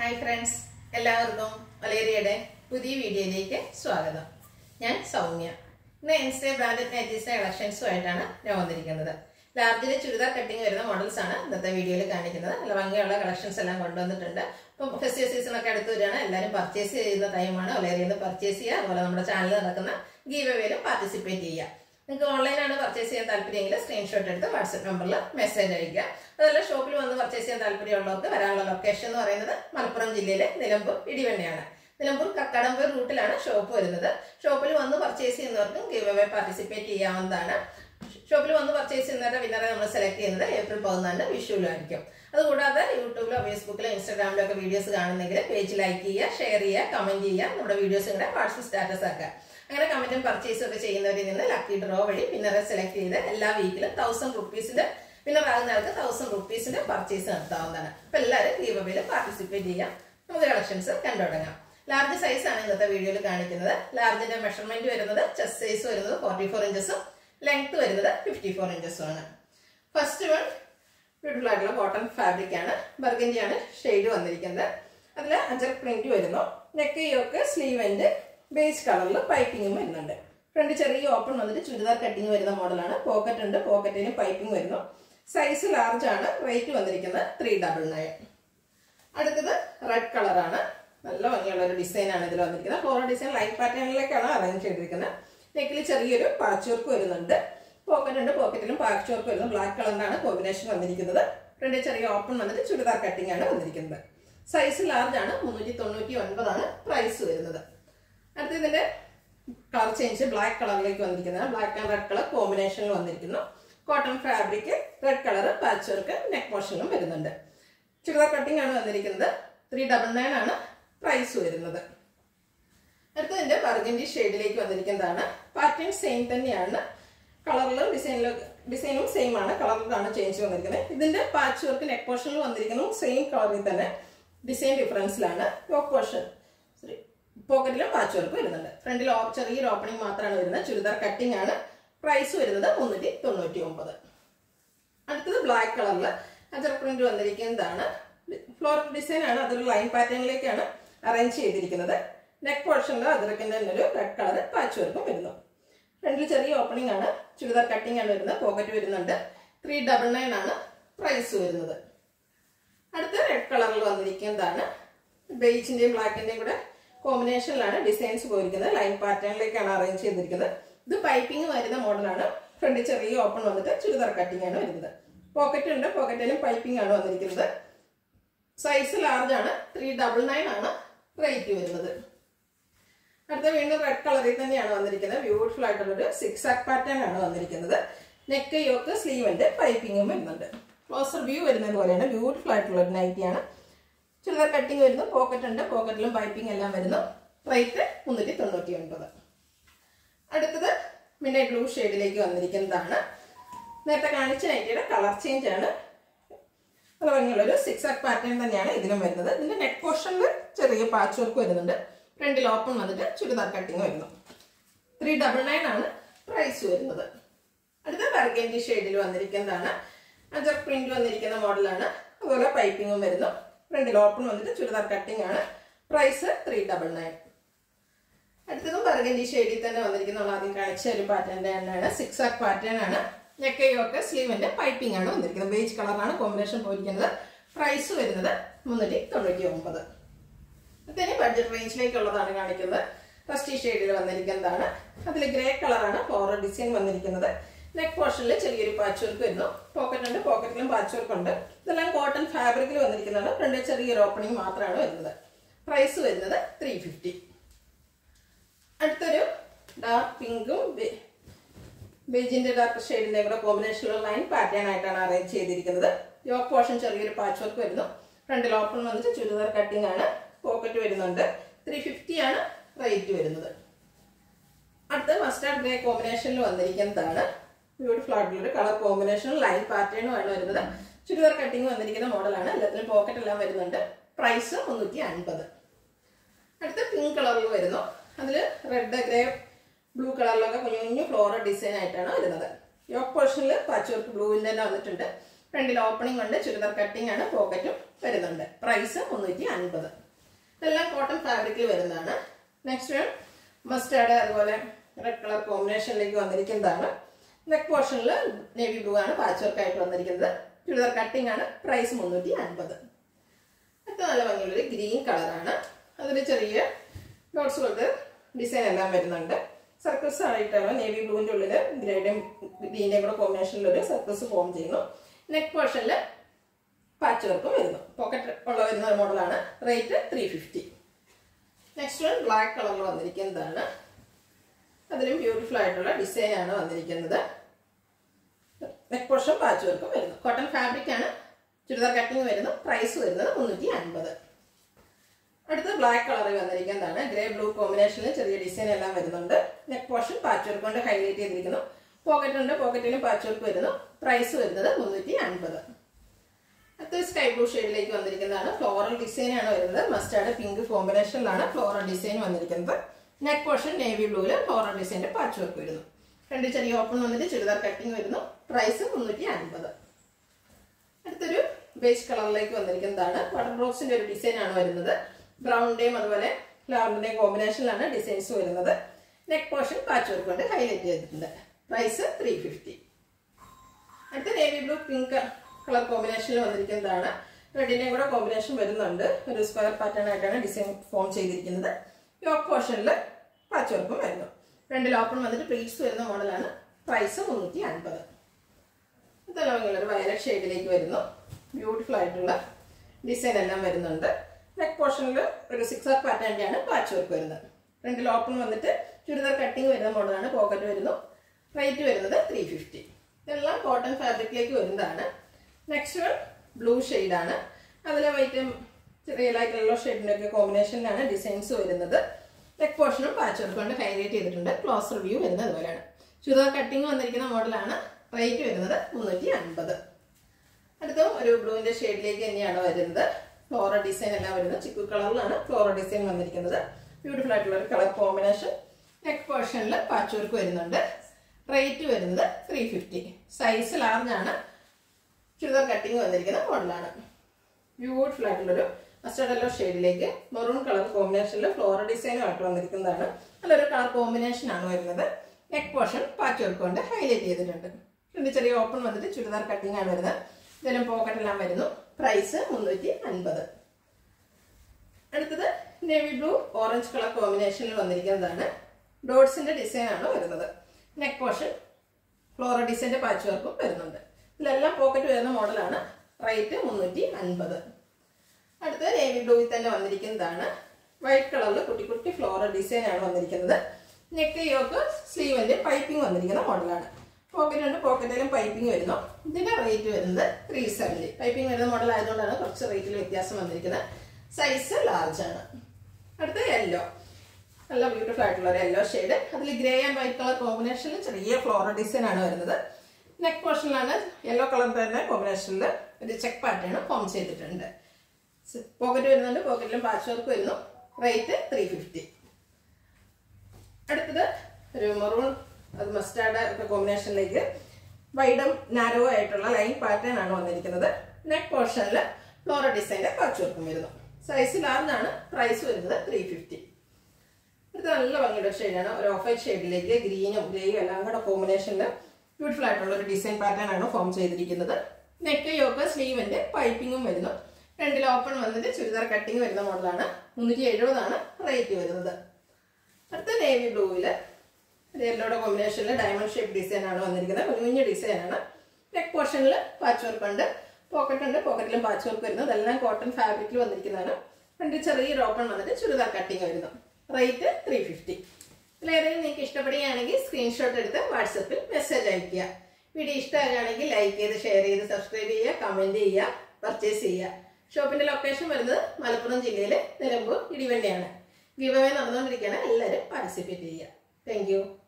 hi friends എല്ലാവർക്കും വലേറിയയുടെ പുതിയ വീഡിയോയിലേക്ക് സ്വാഗതം ഞാൻ സൗമ്യ ഇന്ന് എൻസെ ബ്രാൻഡഡ് നൈറ്റീസിന്റെ കളക്ഷൻസുമായിട്ടാണ് ഞാൻ വന്നിരിക്കുന്നത് ലാർജിലെ ചുരിദാർ കട്ടിങ് വരുന്ന മോഡൽസ് ആണ് ഇന്നത്തെ വീഡിയോയിൽ കാണിക്കുന്നത് നല്ല ഭംഗിയുള്ള കളക്ഷൻസ് എല്ലാം കൊണ്ടുവന്നിട്ടുണ്ട് ഇപ്പം ഫെസ്റ്റിവൽ സീസൺ ഒക്കെ അടുത്ത് വരികയാണ് എല്ലാവരും പർച്ചേസ് ചെയ്യുന്ന ടൈമാണ് വലേറിയിൽ നിന്ന് പർച്ചേസ് ചെയ്യുക അതുപോലെ നമ്മുടെ ചാനലിൽ നടക്കുന്ന ഗീവ് അവേയിലും പാർട്ടിസിപ്പേറ്റ് ചെയ്യുക നിങ്ങൾക്ക് ഓൺലൈനാണ് പർച്ചേസ് ചെയ്യാൻ താല്പര്യമെങ്കിൽ സ്ക്രീൻഷോട്ട് എടുത്ത് വാട്സ്ആപ്പ് നമ്പറിൽ മെസ്സേജ് അയക്കുക അതല്ല ഷോപ്പിൽ വന്ന് പർച്ചേസ് ചെയ്യാൻ താല്പര്യമുള്ളവർക്ക് വരാനുള്ള ലൊക്കേഷൻ എന്ന് പറയുന്നത് മലപ്പുറം ജില്ലയിലെ നിലമ്പൂർ ഇടിവണ്ണയാണ് നിലമ്പൂർ കക്കടമ്പൂർ റൂട്ടിലാണ് ഷോപ്പ് വരുന്നത് ഷോപ്പിൽ വന്ന് പർച്ചേസ് ചെയ്യുന്നവർക്കും ഗീവ് അവേ പാർട്ടിസിപ്പേറ്റ് ചെയ്യാവുന്നതാണ് ഷോപ്പിൽ വന്ന് പർച്ചേസ് ചെയ്യുന്നവരുടെ വിന്നറെ നമ്മൾ സെലക്ട് ചെയ്യുന്നത് ഏപ്രിൽ പതിനാലിന് വിഷുവിലായിരിക്കും അതുകൂടാതെ യൂട്യൂബിലോ ഫേസ്ബുക്കിലോ ഇൻസ്റ്റാഗ്രാമിലോ ഒക്കെ വീഡിയോസ് കാണുന്നെങ്കിൽ പേജ് ലൈക്ക് ചെയ്യുക ഷെയർ ചെയ്യുക കമന്റ് ചെയ്യുക നമ്മുടെ വീഡിയോസ് ഇങ്ങനെ വാട്സപ്പ് സ്റ്റാറ്റസ് ആക്കുക അങ്ങനെ കമന്റും പർച്ചേസും ഒക്കെ ചെയ്യുന്നവരിൽ നിന്ന് ലക്കി ഡ്രോ വഴി വിന്നറെ സെലക്ട് ചെയ്ത് എല്ലാ വീക്കിലും തൗസൻഡ് റുപ്പീസിന്റെ വിന്നർ ആകുന്ന ആൾക്ക് തൗസൻഡ് റുപ്പീസിന്റെ പർച്ചേസ് നടത്താവുന്നതാണ് അപ്പൊ എല്ലാവരും ഗീവബിയിൽ പാർട്ടിസിപ്പേറ്റ് ചെയ്യാം നമുക്ക് കളക്ഷൻസ് കണ്ടുതുടങ്ങാം ലാർജ് സൈസ് ആണ് ഇന്നത്തെ വീഡിയോയിൽ കാണിക്കുന്നത് ലാർജിന്റെ മെഷർമെന്റ് വരുന്നത് ചെസ്റ്റ് സൈസ് വരുന്നത് ഫോർട്ടി ഫോർ ഇഞ്ചസും ലെങ്ത് വരുന്നത് ഫിഫ്റ്റി ഫോർ ഇഞ്ചസും ആണ് ഫസ്റ്റ് വൺ ബ്യൂട്ടിഫുൾ ആയിട്ടുള്ള കോട്ടൺ ഫാബ്രിക് ആണ് ബർഗൻഡി ആണ് ഷെയ്ഡ് വന്നിരിക്കുന്നത് അതിൽ അജർ പ്രിന്റ് വരുന്നു neck yoke sleeve and base കളറിൽ പൈപ്പിങ്ങും വരുന്നുണ്ട് ഫ്രണ്ട് ചെറിയ ഓപ്പൺ വന്നിട്ട് ചുരിദാർ കട്ടിങ് വരുന്ന മോഡലാണ് പോക്കറ്റ് ഉണ്ട് പോക്കറ്റിന് പൈപ്പിംഗ് വരുന്നു സൈസ് ലാർജ് ആണ് റേറ്റ് വന്നിരിക്കുന്നത് ത്രീ ഡബിൾ നയൻ അടുത്തത് റെഡ് കളറാണ് നല്ല ഭംഗിയുള്ള ഒരു ഡിസൈൻ ആണ് ഇതിൽ വന്നിരിക്കുന്നത് ഫ്ലോറൽ ഡിസൈൻ ലൈറ്റ് പാറ്റേണിലേക്കാണ് അറേഞ്ച് ചെയ്തിരിക്കുന്നത് നെക്കിൽ ചെറിയൊരു പാച്ച് വർക്ക് വരുന്നുണ്ട് പോക്കറ്റ് ഉണ്ട് പോക്കറ്റിലും പാച്ച് വർക്ക് വരുന്നു ബ്ലാക്ക് കളറിലാണ് കോമ്പിനേഷൻ വന്നിരിക്കുന്നത് ഫ്രണ്ട് ചെറിയ ഓപ്പൺ വന്നിട്ട് ചുരിദാർ കട്ടിംഗ് ആണ് വന്നിരിക്കുന്നത് സൈസ് ലാർജ് ആണ് മുന്നൂറ്റി തൊണ്ണൂറ്റി ഒൻപതാണ് പ്രൈസ് വരുന്നത് അടുത്ത ഇതിന്റെ കളർ ചേഞ്ച് ബ്ലാക്ക് കളറിലേക്ക് വന്നിരിക്കുന്നത് ബ്ലാക്ക് ആൻഡ് റെഡ് കളർ കോമ്പിനേഷനിൽ വന്നിരിക്കുന്നു cotton fabric red colour patch work neck പോർഷനിലും വരുന്നുണ്ട് ചുരിദാർ കട്ടിംഗ് ആണ് വന്നിരിക്കുന്നത് ത്രീ ഡബിൾ നയൻ ആണ് പ്രൈസ് വരുന്നത് അടുത്തതിന്റെ ബർഗൻഡി ഷെയ്ഡിലേക്ക് വന്നിരിക്കുന്നതാണ് പാറ്റേൺ സെയിം തന്നെയാണ് കളറിലും ഡിസൈനിലും ഡിസൈനും സെയിം ആണ് കളറിലാണ് ചേഞ്ച് വന്നിരിക്കുന്നത് ഇതിന്റെ പാച്ച് വർക്ക് നെക്ക് പോർഷനിൽ വന്നിരിക്കുന്നു സെയിം കളറിൽ തന്നെ ഡിസൈൻ ഡിഫറൻസിലാണ് യോക്ക് പോർഷൻ സോറി പോക്കറ്റിലും പാച്ച് വർക്ക് വരുന്നുണ്ട് ഫ്രണ്ടിൽ ചെറിയൊരു ഓപ്പണിംഗ് മാത്രമാണ് വരുന്നത് ചുരിദാർ കട്ടിംഗ് ആണ് പ്രൈസ് വരുന്നത് മുന്നൂറ്റി തൊണ്ണൂറ്റി ഒമ്പത് അടുത്തത് ബ്ലാക്ക് കളറിൽ അജർ പ്രിന്റ് വന്നിരിക്കുന്നതാണ് ഫ്ലോറൽ ഡിസൈൻ ആണ് അതൊരു ലൈൻ പാറ്റേണിലേക്കാണ് അറേഞ്ച് ചെയ്തിരിക്കുന്നത് നെക്ക് പോർഷനിൽ അതിരക്കിന്റെ തന്നെ ഒരു റെഡ് കളർ പാച്ച് വർക്കും വരുന്നു ഫ്രണ്ടിൽ ചെറിയ ഓപ്പണിംഗ് ആണ് ചുരിദാർ കട്ടിംഗ് ആണ് വരുന്നത് പോക്കറ്റ് വരുന്നുണ്ട് ത്രീ ഡബിൾ നയൻ ആണ് പ്രൈസ് വരുന്നത് അടുത്ത റെഡ് കളറിൽ വന്നിരിക്കുന്നതാണ് ബേജിന്റെയും ബ്ലാക്കിന്റെയും കൂടെ കോമ്പിനേഷനിലാണ് ഡിസൈൻസ് പോയിരിക്കുന്നത് ലൈൻ പാറ്റേണിലേക്കാണ് അറേഞ്ച് ചെയ്തിരിക്കുന്നത് ഇത് പൈപ്പിംഗ് വരുന്ന മോഡലാണ് ഫ്രണ്ടിൽ ചെറിയ ഓപ്പൺ വന്നിട്ട് ചുരിദാർ കട്ടിംഗ് ആണ് വരുന്നത് പോക്കറ്റ് ഉണ്ട് പോക്കറ്റിലും പൈപ്പിംഗ് ആണ് വന്നിരിക്കുന്നത് സൈസ് ലാർജ് ആണ് ത്രീ ഡബിൾ നയൻ ആണ് റേറ്റ് വരുന്നത് അടുത്ത വീണ്ടും റെഡ് കളറിൽ തന്നെയാണ് വന്നിരിക്കുന്നത് ബ്യൂട്ടിഫുൾ ആയിട്ടുള്ള ഒരു സിക്സ് ആക്ക് പാറ്റേൺ ആണ് വന്നിരിക്കുന്നത് നെക്ക് യോക്ക് സ്ലീവിന്റെ പൈപ്പിങ്ങും വരുന്നുണ്ട് ക്ലോസർ വ്യൂ വരുന്നത് പോലെയാണ് ബ്യൂട്ടിഫുൾ ആയിട്ടുള്ള ഒരു നൈറ്റിയാണ് ചുരിദാർ കട്ടിങ് വരുന്നു പോക്കറ്റ് ഉണ്ട് പോക്കറ്റിലും പൈപ്പിംഗ് എല്ലാം വരുന്നു റേറ്റ് മുന്നൂറ്റി തൊണ്ണൂറ്റി ഒൻപത് അടുത്തത് മിന്നെ ബ്ലൂ ഷെയ്ഡിലേക്ക് വന്നിരിക്കുന്നതാണ് നേരത്തെ കാണിച്ച നൈറ്റിയുടെ കളർ ചേഞ്ച് ആണ് നല്ല ഭംഗിയുള്ള ഒരു സിക്സ് ആക്ക് പാറ്റേൺ തന്നെയാണ് ഇതിലും വരുന്നത് ഇതിന്റെ നെക്ക് പോർഷനിൽ ചെറിയ പാച്ച് വർക്ക് വരുന്നുണ്ട് ഫ്രണ്ടിൽ ഓപ്പൺ വന്നിട്ട് ചുരിദാർ കട്ടിങ് വരുന്നു ത്രീ ഡബിൾ നയൻ ആണ് പ്രൈസ് വരുന്നത് അടുത്ത ബർഗൻഡി ഷെയ്ഡിൽ വന്നിരിക്കുന്നതാണ് അജർ പ്രിന്റ് വന്നിരിക്കുന്ന മോഡലാണ് അതുപോലെ പൈപ്പിങ്ങും വരുന്നു ഫ്രണ്ടിൽ ഓപ്പൺ വന്നിട്ട് ചുരിദാർ കട്ടിംഗ് ആണ് പ്രൈസ് ത്രീ ഡബിൾ നയൻ അടുത്തതും ബർഗൻഡി ഷെയ്ഡിൽ തന്നെ വന്നിരിക്കുന്ന നമ്മൾ ആദ്യം കാണിച്ച ഒരു പാറ്റേണിന്റെ തന്നെയാണ് സിക്സ് ആക്ക് പാറ്റേൺ ആണ് നെക്കയൊക്കെ സ്ലീവിന്റെ പൈപ്പിംഗ് ആണ് വന്നിരിക്കുന്നത് ബേജ് കളറാണ് കോമ്പിനേഷൻ പോയിരിക്കുന്നത് പ്രൈസ് വരുന്നത് മുന്നൂറ്റി തൊണ്ണൂറ്റി ഒമ്പത് അതിന് ബഡ്ജറ്റ് റേഞ്ചിലേക്കുള്ളതാണ് കാണിക്കുന്നത് ഫസ്റ്റ് ഷെയ്ഡിൽ വന്നിരിക്കുന്നതാണ് അതിൽ ഗ്രേ കളറാണ് ഫ്ലോറൽ ഡിസൈൻ വന്നിരിക്കുന്നത് നെക്ക് പോർഷനിൽ ചെറിയൊരു പാച്ച് വർക്ക് വരുന്നു പോക്കറ്റ് ഉണ്ട് പോക്കറ്റിലും പാച്ച് വർക്ക് ഉണ്ട് ഇതെല്ലാം കോട്ടൺ ഫാബ്രിക്കിൽ വന്നിരിക്കുന്നതാണ് ഫ്രണ്ട് ചെറിയൊരു ഓപ്പണിംഗ് മാത്രമാണ് വരുന്നത് പ്രൈസ് വരുന്നത് ത്രീ ഫിഫ്റ്റി അടുത്തൊരു ഡാർക്ക് പിങ്കും ബേജിന്റെ ഡാർക്ക് ഷെയ്ഡിന്റെ കൂടെ കോമ്പിനേഷനുള്ള ലൈൻ പാറ്റേൺ ആയിട്ടാണ് അറേഞ്ച് ചെയ്തിരിക്കുന്നത് യോക്ക് പോർഷൻ ചെറിയൊരു പാച്ച് വർക്ക് വരുന്നു ഫ്രണ്ടിൽ ഓപ്പൺ വന്നിട്ട് ചുരിദാർ കട്ടിംഗ് ആണ് പോക്കറ്റ് വരുന്നുണ്ട് ത്രീ ഫിഫ്റ്റി ആണ് റേറ്റ് വരുന്നത് അടുത്ത മസ്റ്റാർഡ് ഗ്രേ കോമ്പിനേഷനിൽ വന്നിരിക്കുന്നതാണ് ബ്യൂട്ടിഫുൾ ആയിട്ടുള്ള ഒരു കളർ കോമ്പിനേഷൻ ലൈൻ പാറ്റേണുമാണ് വരുന്നത് ചുരിദാർ കട്ടിംഗ് വന്നിരിക്കുന്ന മോഡലാണ് എല്ലാത്തിനും പോക്കറ്റ് എല്ലാം വരുന്നുണ്ട് പ്രൈസ് മുന്നൂറ്റി അൻപത് അടുത്ത പിങ്ക് കളറിൽ വരുന്നു അതിൽ റെഡ് ഗ്രേ ബ്ലൂ കളറിലൊക്കെ കുഞ്ഞു കുഞ്ഞു ഫ്ലോറൽ ഡിസൈൻ ആയിട്ടാണ് വരുന്നത് യോക്ക് പോർഷനിൽ പാച്ച് വർക്ക് ബ്ലൂവിൻ്റെ തന്നെ വന്നിട്ടുണ്ട് ഫ്രണ്ടിൽ ഓപ്പണിംഗ് ഉണ്ട് ചുരിദാർ കട്ടിംഗ് ആണ് പോക്കറ്റും വരുന്നുണ്ട് പ്രൈസ് മുന്നൂറ്റി അൻപത് ഇതെല്ലാം കോട്ടൺ ഫാബ്രിക്കിൽ വരുന്നതാണ് നെക്സ്റ്റ് മസ്റ്റാർഡ് അതുപോലെ റെഡ് കളർ കോമ്പിനേഷനിലേക്ക് വന്നിരിക്കുന്നതാണ് നെക്ക് പോർഷനിൽ നേവി ബ്ലൂ ആണ് പാച്ച് വർക്ക് ആയിട്ട് വന്നിരിക്കുന്നത് ചുരിദാർ കട്ടിംഗ് ആണ് പ്രൈസ് മുന്നൂറ്റി അൻപത് അടുത്ത നല്ല ഭംഗിയുള്ളൊരു ഗ്രീൻ കളറാണ് അതിൽ ചെറിയ ഡോട്ട്സ് പോലത്തെ ഡിസൈൻ എല്ലാം വരുന്നുണ്ട് സർക്കിൾസ് ആയിട്ടാണ് നേവി ബ്ലൂവിൻ്റെ ഉള്ളിൽ ഗ്രേഡും ഗ്രീൻ്റെയും കൂടെ കോമ്പിനേഷനിൽ ഒരു സർക്കിൾസ് ഫോം ചെയ്യുന്നു നെക്ക് പോർഷനിൽ പാച്ച് വർക്കും വരുന്നു പോക്കറ്റ് ഉള്ള വരുന്ന ഒരു മോഡലാണ് rate three fifty next one black കളറിൽ വന്നിരിക്കുന്നതാണ് അതിലും ബ്യൂട്ടിഫുൾ ആയിട്ടുള്ള ഡിസൈൻ ആണ് വന്നിരിക്കുന്നത് നെക്ക് പോർഷൻ പാച്ച് വർക്കും വരുന്നു കോട്ടൺ ഫാബ്രിക് ആണ് ചുരിദാർ കട്ടിങ് വരുന്നു പ്രൈസ് വരുന്നത് മുന്നൂറ്റി അൻപത് അടുത്ത ബ്ലാക്ക് കളറിൽ വന്നിരിക്കുന്നതാണ് ഗ്രേ ബ്ലൂ കോമ്പിനേഷനിൽ ചെറിയ ഡിസൈൻ എല്ലാം വരുന്നുണ്ട് നെക്ക് പോർഷൻ പാച്ച് വർക്ക് കൊണ്ട് ഹൈലൈറ്റ് ചെയ്തിരിക്കുന്നു പോക്കറ്റ് ഉണ്ട് പോക്കറ്റിലും പാച്ച് വർക്ക് വരുന്നു പ്രൈസ് വരുന്നത് മുന്നൂറ്റി അൻപത് അടുത്ത സ്കൈ ബ്ലൂ ഷെയ്ഡിലേക്ക് വന്നിരിക്കുന്നതാണ് ഫ്ലോറൽ ഡിസൈൻ ആണ് വരുന്നത് മസ്റ്റാർഡ് പിങ്ക് കോമ്പിനേഷനിലാണ് ഫ്ലോറൽ ഡിസൈൻ വന്നിരിക്കുന്നത് നെക്ക് പോർഷൻ നേവി ബ്ലൂവിൽ ഫ്ലോറൽ ഡിസൈൻ്റെ പാച്ച് വർക്ക് വരുന്നു രണ്ട് ചെറിയ ഓപ്പൺ വന്നിട്ട് ചുരിദാർ കട്ടിങ് വരുന്നു പ്രൈസ് മുന്നൂറ്റി അൻപത് അടുത്തൊരു ബേജ് കളറിലേക്ക് വന്നിരിക്കുന്നതാണ് വാട്ടർ റോസിന്റെ ഒരു ഡിസൈൻ ആണ് വരുന്നത് ബ്രൗണിന്റെയും അതുപോലെ ലാവറിന്റെയും കോമ്പിനേഷനിലാണ് ഡിസൈൻസ് വരുന്നത് നെക്ക് പോർഷൻ പാച്ച് വർക്ക് കൊണ്ട് ഹൈലൈറ്റ് ചെയ്തിട്ടുണ്ട് പ്രൈസ് ത്രീ ഫിഫ്റ്റി അടുത്ത നേവി ബ്ലൂ പിങ്ക് കളർ കോമ്പിനേഷനിൽ വന്നിരിക്കുന്നതാണ് റെഡിന്റെയും കൂടെ കോമ്പിനേഷൻ വരുന്നുണ്ട് ഒരു സ്ക്വയർ പാറ്റേൺ ആയിട്ടാണ് ഡിസൈൻ ഫോം ചെയ്തിരിക്കുന്നത് യോക്ക് പോർഷനിൽ പാച്ച് വർക്കും വരുന്നു ഫ്രണ്ടിൽ ഓപ്പൺ വന്നിട്ട് പ്ലീറ്റ്സ് വരുന്ന മോഡലാണ് പ്രൈസ് മുന്നൂറ്റി അൻപത് ഇതെല്ലാം ഒരു വയലറ്റ് ഷെയ്ഡിലേക്ക് വരുന്നു ബ്യൂട്ടിഫുൾ ആയിട്ടുള്ള ഡിസൈൻ എല്ലാം വരുന്നുണ്ട് നെക്ക് പോർഷനിൽ ഒരു സിക്സ് ആർ പാറ്റേണിൻ്റെയാണ് പാച്ച് വർക്ക് വരുന്നത് ഫ്രണ്ടിൽ ഓപ്പൺ വന്നിട്ട് ചുരിദാർ കട്ടിങ് വരുന്ന മോഡലാണ് പോക്കറ്റ് വരുന്നു റേറ്റ് വരുന്നത് ത്രീ ഫിഫ്റ്റി ഇതെല്ലാം കോട്ടൺ ഫാബ്രിക്കിലേക്ക് വരുന്നതാണ് നെക്സ്റ്റ് വൺ ബ്ലൂ ആണ് അതിലെ വൈറ്റും ചെറിയ ലൈറ്റ് യെല്ലോ ഷെയ്ഡിൻ്റെ ഒക്കെ കോമ്പിനേഷനിലാണ് ഡിസൈൻസ് വരുന്നത് നെക്ക് പോർഷനും പാച്ച് വർക്ക് കൊണ്ട് ഹൈലൈറ്റ് ചെയ്തിട്ടുണ്ട് ക്ലോസ് റിവ്യൂ വരുന്നത് അതുപോലെയാണ് ചുരിദാർ കട്ടിങ് വന്നിരിക്കുന്ന മോഡലാണ് റേറ്റ് വരുന്നത് മുന്നൂറ്റി അൻപത് അടുത്ത ഒരു ബ്ലൂവിന്റെ ഷെയ്ഡിലേക്ക് തന്നെയാണ് വരുന്നത് ഫ്ലോറ ഡിസൈൻ എല്ലാം വരുന്നത് ചിക്കു കളറിലാണ് ഫ്ലോറ ഡിസൈൻ വന്നിരിക്കുന്നത് ബ്യൂട്ടിഫുൾ ആയിട്ടുള്ള ഒരു കളർ കോമ്പിനേഷൻ നെക്ക് പോർഷനിൽ പാച്ച് വർക്ക് വരുന്നുണ്ട് റേറ്റ് വരുന്നത് ത്രീ ഫിഫ്റ്റി സൈസ് ലാർജ് ആണ് ചുരിദാർ കട്ടിങ് വന്നിരിക്കുന്ന മോഡലാണ് ബ്യൂട്ടിഫുൾ ആയിട്ടുള്ളൊരു മസ്റ്റർഡ് യെല്ലോ ഷെയ്ഡിലേക്ക് മെറൂൺ കളർ കോമ്പിനേഷനിൽ ഫ്ലോറ ഡിസൈനുമായിട്ട് വന്നിരിക്കുന്നതാണ് നല്ലൊരു കളർ കോമ്പിനേഷൻ ആണ് വരുന്നത് നെക്ക് പോർഷൻ പാച്ച് വർക്ക് കൊണ്ട് ഹൈലൈറ്റ് ചെയ്തിട്ടുണ്ട് ഇതിന്റെ ചെറിയ ഓപ്പൺ വന്നിട്ട് ചുരിദാർ കട്ടിംഗ് ആണ് വരുന്നത് ഇതിലും പോക്കറ്റ് എല്ലാം വരുന്നു പ്രൈസ് മുന്നൂറ്റി അൻപത് അടുത്തത് നേവി ബ്ലൂ ഓറഞ്ച് കളർ കോമ്പിനേഷനിൽ വന്നിരിക്കുന്നതാണ് ഡോട്ട്സിന്റെ ഡിസൈൻ ആണ് വരുന്നത് നെക്ക് പോർഷൻ ഫ്ലോറ ഡിസൈൻ്റെ പാച്ച് വർക്കും വരുന്നുണ്ട് ഇതിലെല്ലാം പോക്കറ്റ് വരുന്ന മോഡലാണ് റേറ്റ് മുന്നൂറ്റി അൻപത് അടുത്ത നേവി ബ്ലൂവിൽ തന്നെ വന്നിരിക്കുന്നതാണ് വൈറ്റ് കളറിൽ കുട്ടി കുട്ടി ഫ്ലോറൽ ഡിസൈൻ ആണ് വന്നിരിക്കുന്നത് നെക്ക് യോക്ക് സ്ലീവിന്റെ പൈപ്പിംഗ് വന്നിരിക്കുന്ന മോഡലാണ് പോക്കറ്റ് ഉണ്ട് പോക്കറ്റിലും പൈപ്പിംഗ് വരുന്നു ഇതിന്റെ റേറ്റ് വരുന്നത് ത്രീ സെവൻറ്റി പൈപ്പിംഗ് വരുന്ന മോഡൽ ആയതുകൊണ്ടാണ് കുറച്ച് റേറ്റിൽ വ്യത്യാസം വന്നിരിക്കുന്നത് സൈസ് ലാർജ് ആണ് അടുത്ത യെല്ലോ നല്ല ബ്യൂട്ടിഫുൾ ആയിട്ടുള്ള ഒരു യെല്ലോ ഷെയ്ഡ് അതിൽ ഗ്രേ ആൻഡ് വൈറ്റ് കളർ കോമ്പിനേഷനിൽ ചെറിയ ഫ്ലോറൽ ഡിസൈൻ ആണ് വരുന്നത് നെക്ക് പോർഷനിലാണ് യെല്ലോ കളർ തന്നെ കോമ്പിനേഷനിൽ ഒരു ചെക്ക് പാറ്റേൺ ഫോം ചെയ്തിട്ടുണ്ട് പോക്കറ്റ് വരുന്നുണ്ട് പോക്കറ്റിലും പാച്ച് വർക്ക് വരുന്നു റേറ്റ് ത്രീ ഫിഫ്റ്റി അടുത്തത് ഒരു മെറൂൺ അത് മസ്റ്റാർഡ് ഒക്കെ കോമ്പിനേഷനിലേക്ക് വൈഡും നാരോ ആയിട്ടുള്ള ലൈൻ പാറ്റേൺ ആണ് വന്നിരിക്കുന്നത് നെക്ക് പോർഷനിൽ ഫ്ലോറ ഡിസൈൻ്റെ പാച്ച് വർക്കും വരുന്നു സൈസ് ലാർജാണ് പ്രൈസ് വരുന്നത് ത്രീ ഫിഫ്റ്റി ഇത് നല്ല ഭംഗിയുടെ ഷെയ്ഡാണ് ഒരു ഓഫ് വൈറ്റ് ഷെയ്ഡിലേക്ക് ഗ്രീനും ഗ്രേയും എല്ലാം കൂടെ കോമ്പിനേഷനിൽ ബ്യൂട്ടിഫുൾ ആയിട്ടുള്ള ഒരു ഡിസൈൻ പാറ്റേൺ ആണ് ഫോം ചെയ്തിരിക്കുന്നത് നെക്ക് യോക്ക് സ്ലീവിന്റെ പൈപ്പിങ്ങും വരുന്നു രണ്ടിൽ ഓപ്പൺ വന്നിട്ട് ചുരിദാർ കട്ടിങ് വരുന്ന മോഡലാണ് മുന്നൂറ്റി എഴുപതാണ് റേറ്റ് വരുന്നത് അടുത്ത നേവി ബ്ലൂവില് യെല്ലോയുടെ കോമ്പിനേഷനിൽ ഡയമണ്ട് ഷേപ്പ് ഡിസൈൻ ആണ് വന്നിരിക്കുന്നത് കുഞ്ഞു ഡിസൈൻ ആണ് നെക്ക് പോർഷനിൽ പാച്ച് വർക്ക് ഉണ്ട് പോക്കറ്റ് ഉണ്ട് പോക്കറ്റിലും പാച്ച് വർക്ക് വരുന്നു അതെല്ലാം കോട്ടൺ ഫാബ്രിക്കിൽ വന്നിരിക്കുന്നതാണ് രണ്ട് ചെറിയൊരു ഓപ്പൺ വന്നിട്ട് ചുരിദാർ കട്ടിങ് വരുന്നു റേറ്റ് ത്രീ ഫിഫ്റ്റി ഇതിലേതെങ്കിലും നിങ്ങൾക്ക് ഇഷ്ടപ്പെടുകയാണെങ്കിൽ സ്ക്രീൻഷോട്ട് എടുത്ത് വാട്സപ്പിൽ മെസ്സേജ് അയയ്ക്കുക വീഡിയോ ഇഷ്ടമാകുകയാണെങ്കിൽ ലൈക്ക് ചെയ്ത് ഷെയർ ചെയ്ത് സബ്സ്ക്രൈബ് ചെയ്യുക കമൻറ്റ് ചെയ്യുക പർച്ചേസ് ചെയ്യുക ഷോപ്പിന്റെ ലൊക്കേഷൻ വരുന്നത് മലപ്പുറം ജില്ലയിലെ നിലമ്പൂർ ഇടിവണ്ടിയാണ് ഗിവ് അവേ നടന്നുകൊണ്ടിരിക്കുകയാണ് എല്ലാവരും പാർട്ടിസിപ്പേറ്റ് ചെയ്യുക താങ്ക്